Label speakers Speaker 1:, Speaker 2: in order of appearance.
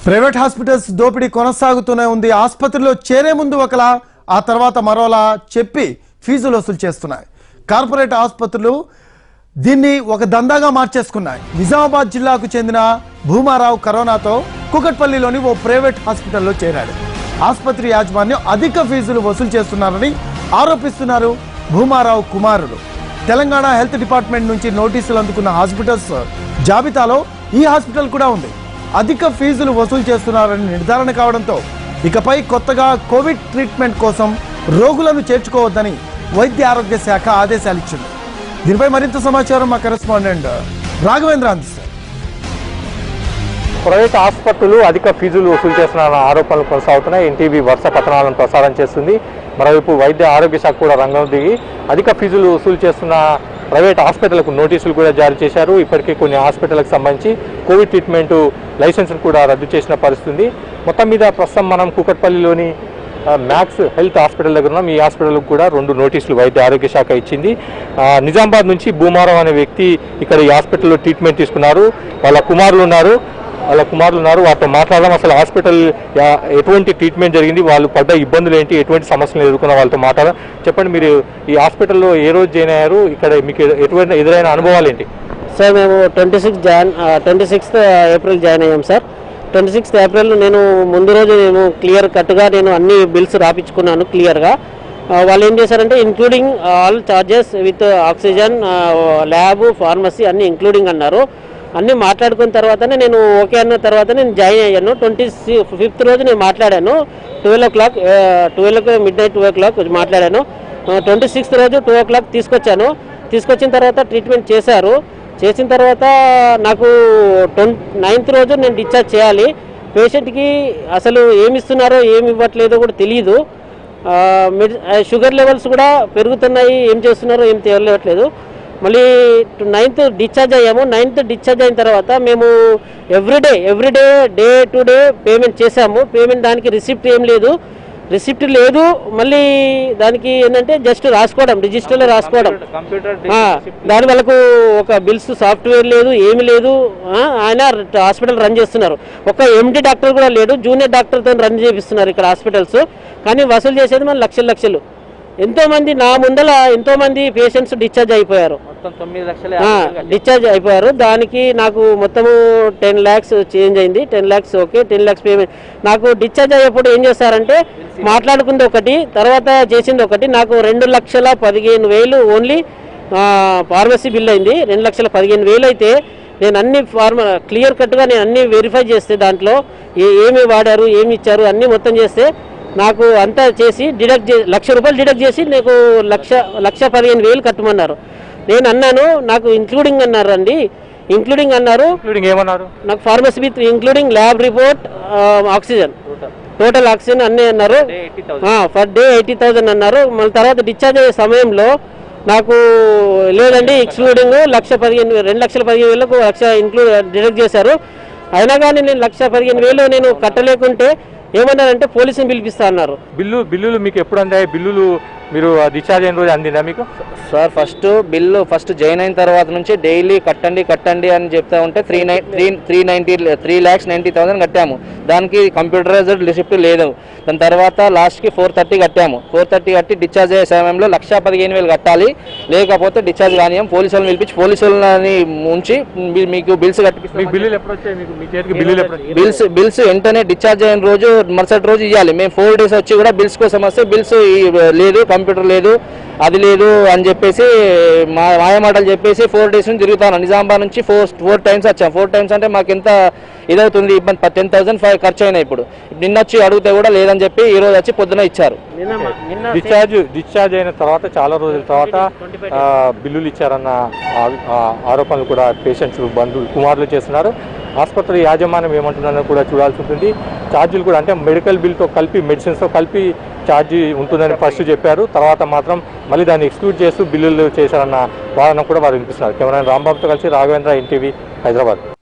Speaker 1: Private hospitals దోపిడీ కొనసాగుతూనే ఉంది ఆసుపత్రిలో చేరే ముందు ఒకలా ఆ తర్వాత మరోలా చెప్పి ఫీజులు వసూలు చేస్తున్నాయి కార్పొరేట్ ఆసుపత్రులు దీన్ని ఒక దందాగా మార్చేసుకున్నాయి నిజామాబాద్ జిల్లాకు చెందిన భూమారావు కరోనాతో కుకట్పల్లిలోని ఓ ప్రైవేట్ హాస్పిటల్లో చేరాడు ఆసుపత్రి యాజమాన్యం అధిక ఫీజులు వసూలు చేస్తున్నారని ఆరోపిస్తున్నారు భూమారావు కుమారుడు తెలంగాణ హెల్త్ డిపార్ట్మెంట్ నుంచి నోటీసులు అందుకున్న హాస్పిటల్స్ జాబితాలో ఈ హాస్పిటల్ కూడా ఉంది అధిక ఫీజులు వసూలు చేస్తున్నారని నిర్ధారణ కావడంతో ఇకపై కొత్తగా కోవిడ్ ట్రీట్మెంట్ కోసం రోగులను చేర్చుకోవద్దని వైద్య ఆరోగ్య శాఖ ఆదేశాలు ఇచ్చింది దీనిపై మరింత సమాచారం మా కరెస్పాండెంట్ రాఘవేంద్ర అందిస్తారు
Speaker 2: ప్రైవేట్ ఆసుపత్రులు అధిక ఫీజులు వసూలు చేస్తున్న ఆరోపణలు కొనసాగుతున్నాయి ఎన్టీవీ వరుస కథనాలను ప్రసారం చేస్తుంది మరోవైపు వైద్య ఆరోగ్య శాఖ కూడా రంగం దిగి అధిక ఫీజులు వసూలు చేస్తున్న ప్రైవేట్ హాస్పిటల్కు నోటీసులు కూడా జారీ చేశారు ఇప్పటికే కొన్ని హాస్పిటల్కి సంబంధించి కోవిడ్ ట్రీట్మెంట్ లైసెన్స్ను కూడా రద్దు చేసిన పరిస్థితి ఉంది మొత్తం మీద ప్రస్తుతం మనం కూకట్పల్లిలోని ఆ, మ్యాక్స్ హెల్త్ హాస్పిటల్ దగ్గర ఉన్నాం ఈ హాస్పిటల్కి కూడా రెండు నోటీసులు వైద్య ఆరోగ్య శాఖ ఇచ్చింది ఆ, నిజామాబాద్ నుంచి భూమారావు అనే వ్యక్తి ఇక్కడ ఈ హాస్పిటల్లో ట్రీట్మెంట్ తీసుకున్నారు వాళ్ళ కుమారులు ఉన్నారు వాళ్ళ కుమారులు ఉన్నారు వారితో మాట్లాడడం అసలు హాస్పిటల్ యా- ఎటువంటి ట్రీట్మెంట్ జరిగింది వాళ్ళు పడ్డ ఇబ్బందులు ఏంటి ఎటువంటి సమస్యలు ఎదుర్కొన్న వాళ్ళతో మాట్లాడడం చెప్పండి మీరు ఈ హాస్పిటల్లో ఏ రోజు జాయిన్ అయ్యారు ఇక్కడ మీకు ఎటువంటి ఎదురైన అనుభవాలు ఏంటి
Speaker 3: సార్ మేము twenty six Jan twenty sixth April join అయ్యాం సార్ ట్వంటీ సిక్స్త్ ఏప్రిల్ నేను ముందు రోజు నేను క్లియర్ కట్గా నేను అన్ని బిల్స్ రాపించుకున్నాను క్లియర్గా వాళ్ళు ఏం చేశారంటే including all charges with oxygen lab pharmacy అన్ని ఇంక్లూడింగ్ అన్నారు అన్నీ మాట్లాడుకున్న తర్వాతనే నేను ఓకే అన్న తర్వాత నేను జాయిన్ అయ్యాను ట్వంటీ ఫిఫ్త్ రోజు నేను మాట్లాడాను twelve o'clock twelve midnight two o'clock మాట్లాడాను ట్వంటీ సిక్స్త్ రోజు టూ ఓ క్లాక్ తీసుకొచ్చాను తీసుకొచ్చిన తర్వాత ట్రీట్మెంట్ చేశారు చేసిన తర్వాత నాకు ట్వం నైన్త్ రోజు నేను డిశ్చార్జ్ చేయాలి పేషెంట్కి అసలు ఏమి ఇస్తున్నారో ఏమి ఇవ్వట్లేదో కూడా తెలియదు ఆ, మెడి ఆ, షుగర్ లెవెల్స్ కూడా పెరుగుతున్నాయి ఏం చేస్తున్నారో ఏం తెలియట్లేదు మళ్ళీ నైన్త్ డిశ్చార్జ్ అయ్యాము నైన్త్ డిశ్చార్జ్ అయిన తర్వాత మేము everyday everyday day to day payment చేశాము పేమెంట్ దానికి రిసిప్ట్ ఏం లేదు రిసిప్ట్ లేదు మళ్ళీ దానికి ఏంటంటే జస్ట్ రాసుకోవడం రిజిస్టర్లో రాసుకోవడం ఆ, దాని వరకు ఒక బిల్స్ సాఫ్ట్వేర్ లేదు ఏమి లేదు ఆ, ఆయన హాస్పిటల్ రన్ చేస్తున్నారు ఒక ఎండి డాక్టర్ కూడా లేడు జూనియర్ డాక్టర్తో రన్ చేపిస్తున్నారు ఇక్కడ హాస్పిటల్స్ కానీ వసూలు చేసేది మన లక్షలు లక్షలు ఎంతో మంది నా ముందల ఎంతో మంది పేషెంట్స్ డిశ్చార్జ్ అయిపోయారు
Speaker 4: మొత్తం తొమ్మిది లక్షల
Speaker 3: ఆ, డిశ్చార్జ్ అయిపోయారు దానికి నాకు మొత్తము టెన్ ల్యాక్స్ చేంజ్ అయింది ten lakhs okay ten lakhs payment నాకు డిశ్చార్జ్ అయ్యేప్పుడు ఏం చేస్తారంటే మాట్లాడుకుంది ఒకటి తర్వాత చేసింది ఒకటి నాకు రెండు లక్షల పదిహేను వేలు ఓన్లీ ఫార్మసీ బిల్ అయింది రెండు లక్షల పదిహేను వేలు అయితే నేను అన్ని ఫార్మ క్లియర్ కట్గా నేను అన్ని వెరిఫై చేస్తే దాంట్లో ఏ ఏమి వాడారు ఏమి ఇచ్చారు అన్నీ మొత్తం చేస్తే నాకు అంతా చేసి డిడక్ట్ చే లక్ష రూపాయలు డిడక్ట్ చేసి నీకు లక్ష లక్ష పదిహేను వేలు కట్టమన్నారు నేను అన్నాను నాకు ఇంక్లూడింగ్ అన్నారు అండి ఇంక్లూడింగ్ అన్నారు
Speaker 2: ఇంక్లూడింగ్ ఏమన్నారు
Speaker 3: నాకు pharmacy with including lab report oxygen total oxygen అన్నీ అన్నారు ఫర్ డే ఎయిటీ థౌజండ్ అన్నారు మళ్ళీ తర్వాత డిశ్చార్జ్ అయ్యే సమయంలో నాకు లేదండి ఎక్స్క్లూడింగ్ లక్ష పదిహేను రెండు లక్షల పదిహేను వేలకు లక్ష ఇంక్లూడ్ డిడక్ట్ చేశారు అయినా కానీ నేను లక్ష పదిహేను వేలు నేను కట్టలేకుంటే ఏమన్నారంటే పోలీసుని పిలిపిస్తా అన్నారు
Speaker 2: బిల్లు బిల్లులు మీకు ఎప్పుడు అందాయి బిల్లులు మీరు డిశ్చార్జ్ అయిన రోజు అందిందా మీకు
Speaker 4: sir first bill first join అయిన తర్వాత నుంచి డైలీ కట్టండి కట్టండి అని చెప్తా ఉంటే three nine three three ninety three lakhs ninety thousand కట్టాము దానికి కంప్యూటరైజ్డ్ రిసిప్ట్ లేదు దాని తర్వాత లాస్ట్కి ఫోర్ థర్టీ కట్టాము ఫోర్ థర్టీ కట్టి డిశ్చార్జ్ అయ్యే సమయంలో లక్ష పదిహేను వేలు కట్టాలి లేకపోతే డిశ్చార్జ్ కానియం పోలీసు వాళ్ళని పిలిపించి పోలీసు వాళ్ళని ఉంచి మీ- మీకు బిల్స్
Speaker 2: మీకు
Speaker 4: కట్టిపిస్తాం
Speaker 2: బిల్లులు ఎప్పుడు వచ్చాయి మీకు మీ చేతికి బిల్లులు ఎప్పుడు వచ్చాయి?
Speaker 4: బిల్స్ బిల్స్ వెంటనే డిశ్చార్జ్ అయిన రోజు మరుసటి రోజు ఇవ్వాలి మేము ఫోర్ డేస్ వచ్చి కూడా బిల్స్ కోసం వస్తే బిల్స్ లేదు కంప్యూటర్ లేదు అది లేదు అని చెప్పేసి మా మాయమాటలు చెప్పేసి ఫోర్ డేస్ నుంచి తిరుగుతాను నిజామాబాద్ నుంచి ఫోర్ ఫోర్ టైమ్స్ వచ్చాం ఫోర్ టైమ్స్ అంటే మాకు ఎంత ఇదవుతుంది ఇబ్బంది టెన్ థౌసండ్ ఫైవ్ ఖర్చు అయినాయి ఇప్పుడు నిన్న వచ్చి అడిగితే కూడా లేదని చెప్పి ఈ రోజు వచ్చి పొద్దున ఇచ్చారు
Speaker 2: డిశ్చార్జ్ డిశ్చార్జ్ అయిన తర్వాత చాలా రోజుల తర్వాత ఆ, బిల్లులు ఇచ్చారన్న ఆ- ఆ ఆరోపణలు కూడా పేషెంట్స్ బంధువులు కుమారులు చేస్తున్నారు ఆసుపత్రి యాజమాన్యం ఏమంటుందన్నది కూడా చూడాల్సి ఉంటుంది ఛార్జీలు కూడా అంటే మెడికల్ బిల్తో కలిపి మెడిసిన్స్తో కలిపి ఛార్జీ ఉంటుందని ఫస్ట్ చెప్పారు తర్వాత మాత్రం మళ్ళీ దాన్ని ఎక్స్క్లూడ్ చేస్తూ బిల్లులు చేశారన్న వాదన కూడా వారు వినిపిస్తున్నారు కెమెరా రాంబాబుతో కలిసి రాఘవేంద్ర ఎన్టీవీ హైదరాబాద్